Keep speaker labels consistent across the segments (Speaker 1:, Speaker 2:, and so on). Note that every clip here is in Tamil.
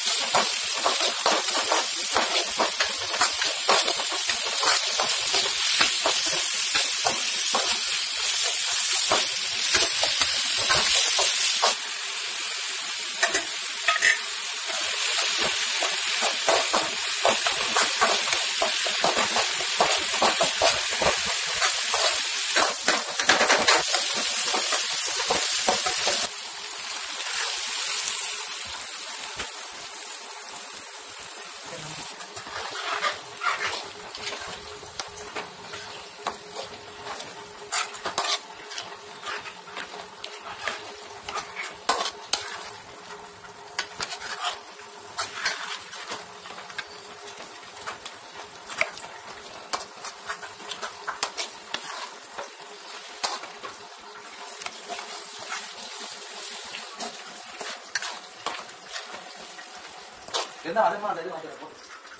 Speaker 1: என்ன அதமா அந்த இது மாத்திரை போட்டு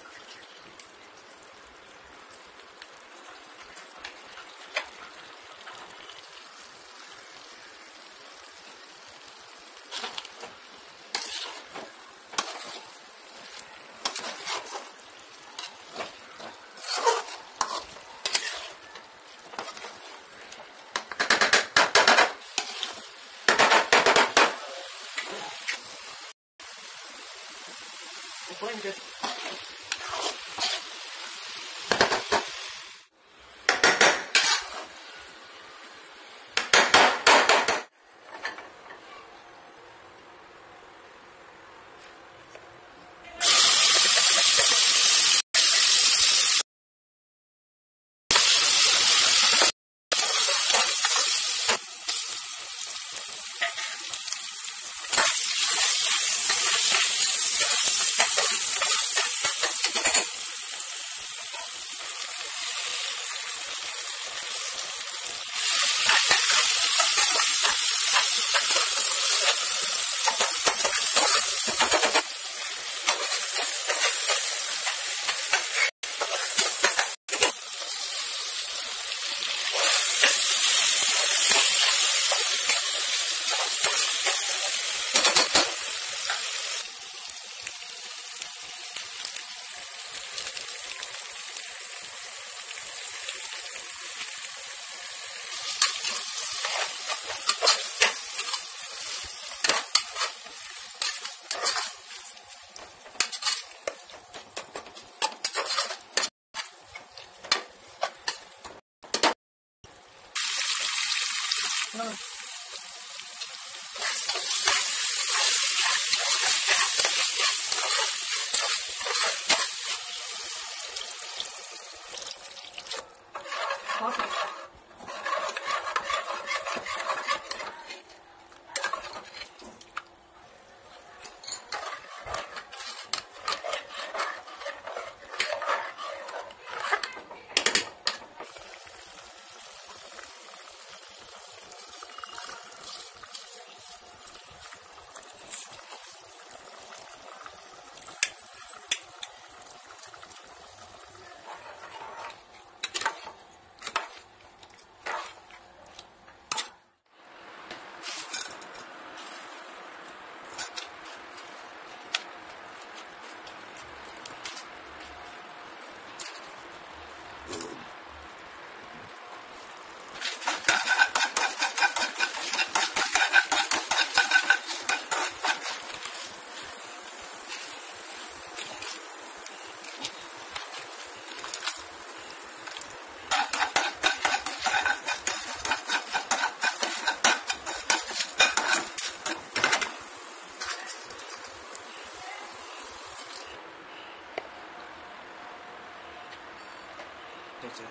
Speaker 2: டீச்சர்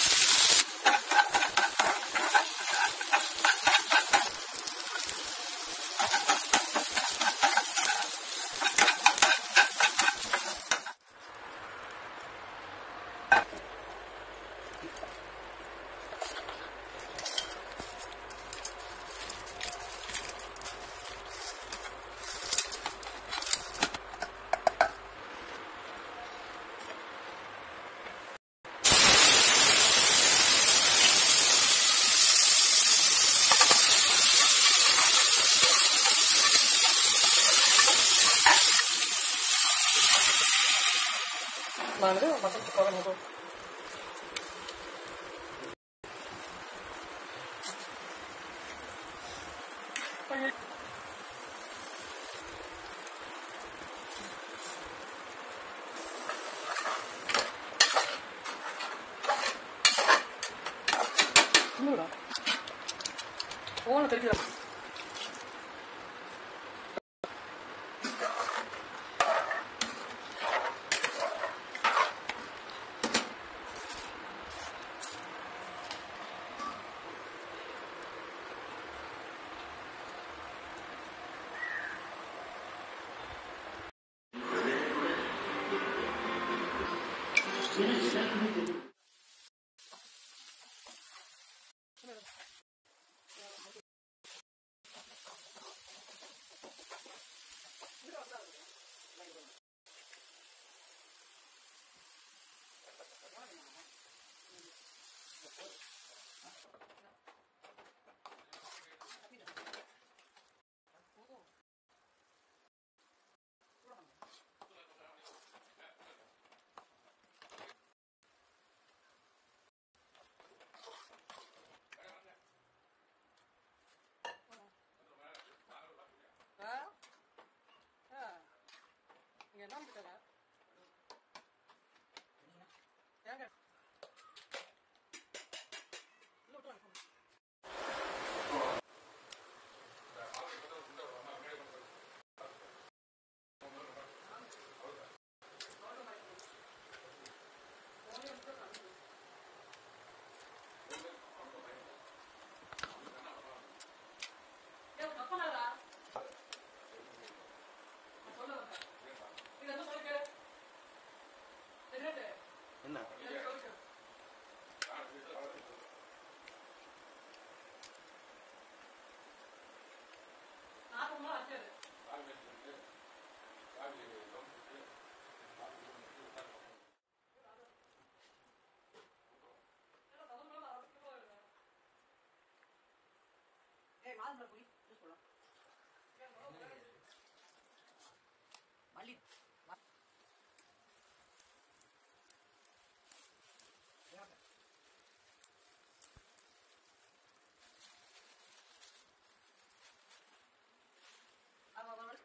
Speaker 1: ஆ
Speaker 2: போன தெரியுதா இங்க என்ன பண்ணிட்டாங்க ஏங்க உள்ள விட்டு வாங்க. ஏய், கப்பலாடா. நான் சொல்ல வந்தேன். நீ என்ன சொல்லுங்க? என்னது?
Speaker 1: என்ன
Speaker 2: என்ன சொல்லுங்க? நாற்பது நாள் ஆச்சு அது.
Speaker 3: ஏய் மாதுளை புளி ஜூஸ் போடலாம் மல்லி ம- ஆமா, ஆமா, ஆமா.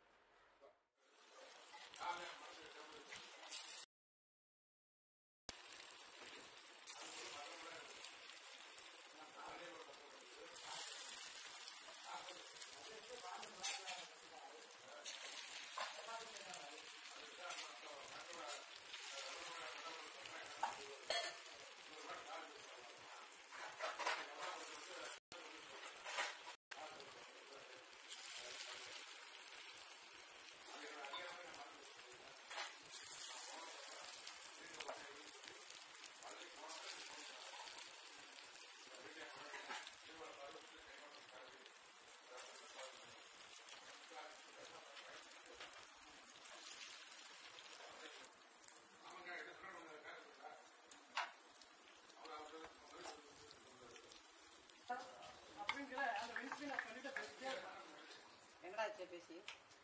Speaker 2: அப்படிங்கிற அந்த வென்ஸ்டே நான் கண்டிப்பா பேசிட்டே இருப்பேன்.
Speaker 3: எங்கடா ஆச்சு பேசி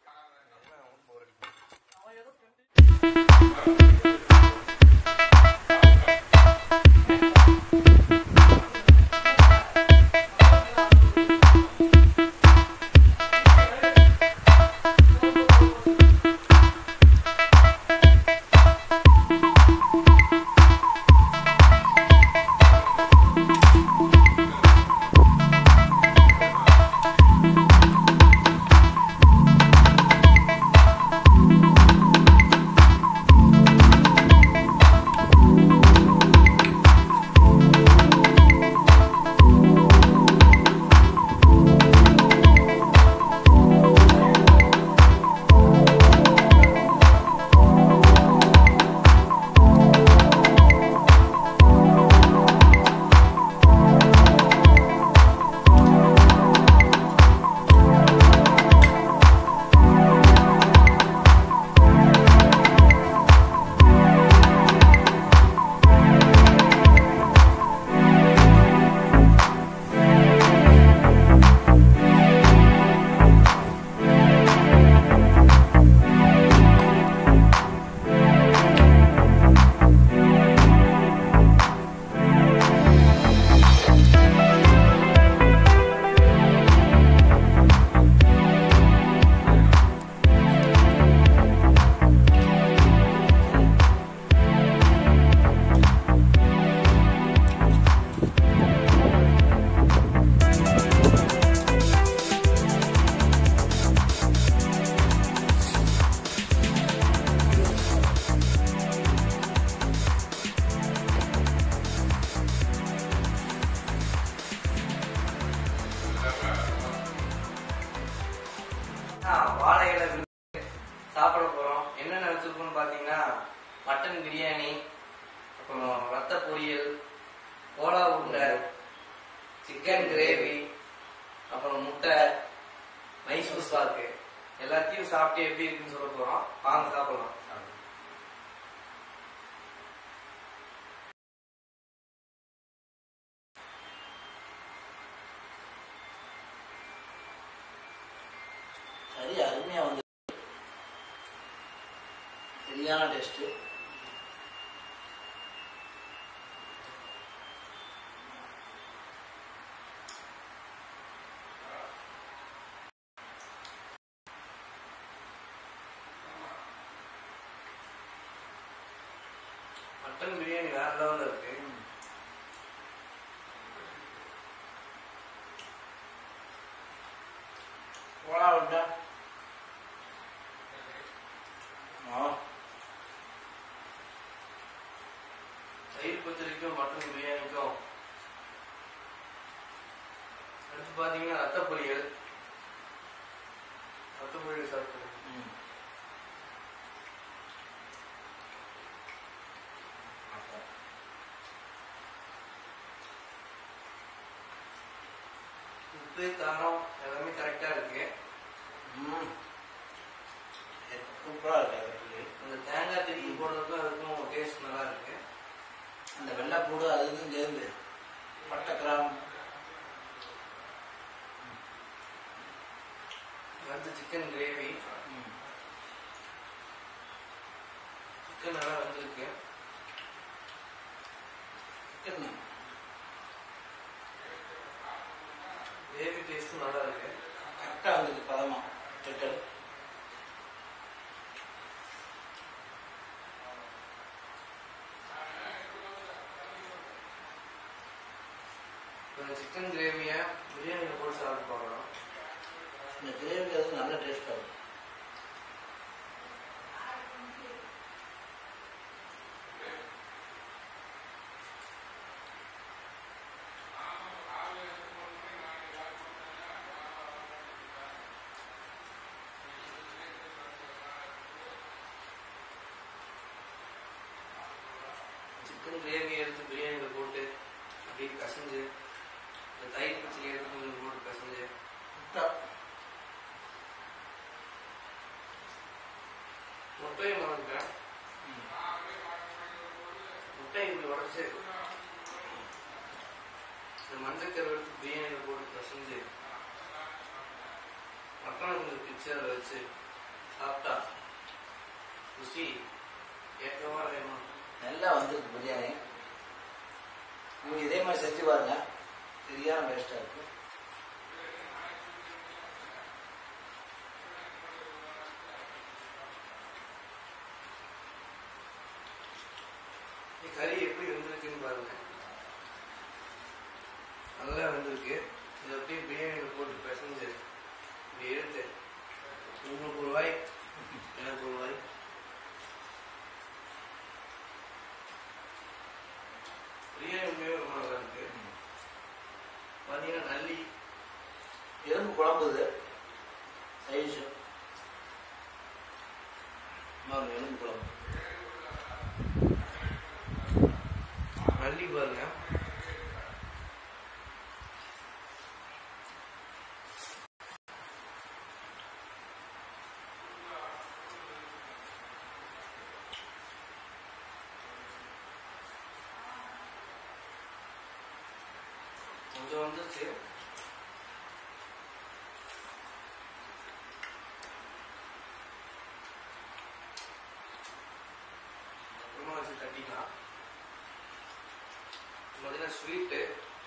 Speaker 2: அவன் ஏதோ friend
Speaker 4: ஆ
Speaker 1: சிக்கன் கிரேவி அப்புறம் முட்டை மைசூர் பாக்கு எல்லாத்தையும் சாப்பிட்டு எப்படி இருக்குன்னு சொல்ல போறோம் வாங்க சாப்பிடலாம்
Speaker 4: சரி அருமையா வந்து சரியான டேஸ்ட்
Speaker 1: மட்டன் பிரியாணி வேற லெவல்ல இருக்கு
Speaker 4: போடா விட்டா ஆ
Speaker 1: தயிர் பத்திரிக்கும் மட்டன் பிரியாணிக்கும் அடுத்து பாத்தீங்கன்னா ரத்த பொரியல் ரத்த பொரியல் சாப்பிட்டு
Speaker 4: ம்
Speaker 1: உப்பு காரம் எல்லாமே கரெக்டா இருக்கு
Speaker 4: ம் சூப்பராக இருக்கு அது
Speaker 1: அந்த தேங்காய் திருக்கி போடுறதுக்கும் அதுக்கும் டேஸ்ட் நல்லா இருக்கு
Speaker 4: அந்த வெள்ளைப்பூடு அது இதுவும் சேர்ந்து பட்டை கிராம்
Speaker 1: அடுத்து சிக்கன் கிரேவி
Speaker 4: ம்
Speaker 1: சிக்கன் நல்லா வந்திருக்கு
Speaker 4: சிக்கன்
Speaker 1: கிரேவி டேஸ்ட்டும் நல்லா இருக்கு
Speaker 4: கரெக்டாக வந்துருக்கு பதமா சிக்கன்
Speaker 1: இப்போ இந்த சிக்கன் கிரேவியை பிரியாணியில் போட்டு சாப்பிட்டு பார்க்கலாம்
Speaker 4: இந்த கிரேவி அது நல்ல டேஸ்ட்டாக இருக்கும்
Speaker 1: சிக்கன் கிரேவி எடுத்து பிரியாணியில் போட்டு அப்படியே கசஞ்சு இந்த தயிர் பச்சடி எடுத்து கொஞ்சம் போட்டு கசஞ்சு முட்டையை மறந்துட்டேன் முட்டை இப்படி உடச்சு இந்த மஞ்சக்கரை எடுத்து பிரியாணியில் போட்டு கசஞ்சு மட்டனை கொஞ்சம் பிக்சரில் வச்சு சாப்பிட்டா ருசி ஏற்றவா வேணும்
Speaker 4: நல்லா வந்திருக்கு பிரியாணி நீங்கள் இதே மாதிரி செஞ்சு பாருங்க சரியான டேஸ்ட்டாக இருக்கு
Speaker 1: இந்த கறி எப்படி வெந்திருக்குன்னு பாருங்க நல்லா வெந்திருக்கு இதை அப்படியே பிரியாணியில் போட்டு பிசைஞ்சு இப்படி எடுத்து உங்களுக்கு ஒரு வாய் எனக்கு ஒரு வாய் பிரியாணி உண்மையாக ரொம்ப நல்லா இருக்கு பார்த்தீங்கன்னா நல்லி
Speaker 4: எறும்பு குழம்பு இது சைடிஷு இன்னொரு எலும்பு குழம்பு
Speaker 1: நல்லி பாருங்க கொஞ்சம் வந்துருச்சு அப்புறமா வச்சு கட்டிக்கலாம் பார்த்தீங்கன்னா ஸ்வீட்டு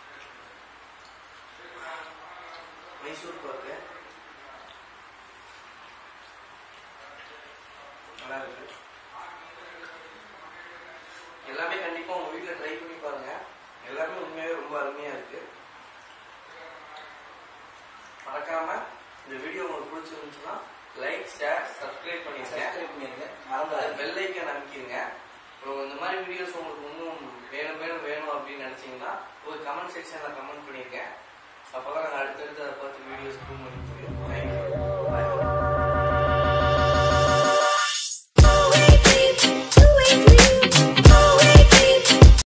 Speaker 1: மைசூர் பாக்கு நல்லா இருக்கு எல்லாமே கண்டிப்பா உங்க வீட்டில் ட்ரை பண்ணி பாருங்க எல்லாமே உண்மையாவே ரொம்ப அருமையா இருக்கு மறக்காம இந்த வீடியோ உங்களுக்கு பிடிச்சிருந்துச்சுன்னா லைக் ஷேர் சப்ஸ்கிரைப் பண்ணிருங்க
Speaker 4: சப்ஸ்கிரைப் பண்ணிடுங்க
Speaker 1: அது
Speaker 4: மறந்துடாதீங்க
Speaker 1: பெல் ஐக்கன் அமைக்கிருங்க அப்புறம் இந்த மாதிரி வீடியோஸ் உங்களுக்கு இன்னும் வேணும் வேணும் வேணும் அப்படின்னு நினைச்சீங்கன்னா ஒரு கமெண்ட் செக்ஷன்ல கமெண்ட் பண்ணிருக்கேன்